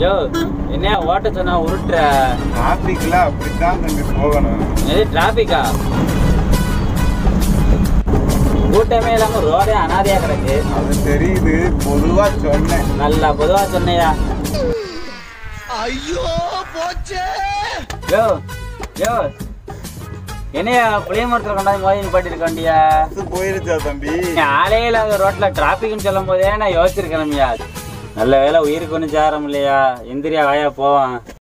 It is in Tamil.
யோ என்ன ஓட்ட சொன்னா உருட்டுற டிராபிக்ல அப்படித்தான் தம்பி போகணும் எது டிராபிக்கா கூட்டமே இல்லாம ரோடே அனாதையா கிடக்கு அது தெரியுது பொதுவா சொன்னேன் நல்லா பொதுவா சொன்னையா யோ யோ என்னையா புளிய மரத்துல கொண்டாந்து மோதி நிப்பாட்டிருக்க வண்டியா அது போயிருச்சா தம்பி ஆளே இல்லாத ரோட்ல டிராபிக்னு சொல்லும் போதே நான் யோசிச்சிருக்கணும்யா நல்ல வேலை உயிருக்கு ஒன்றும் சேரம் இல்லையா எந்திரியா வாயா போவான்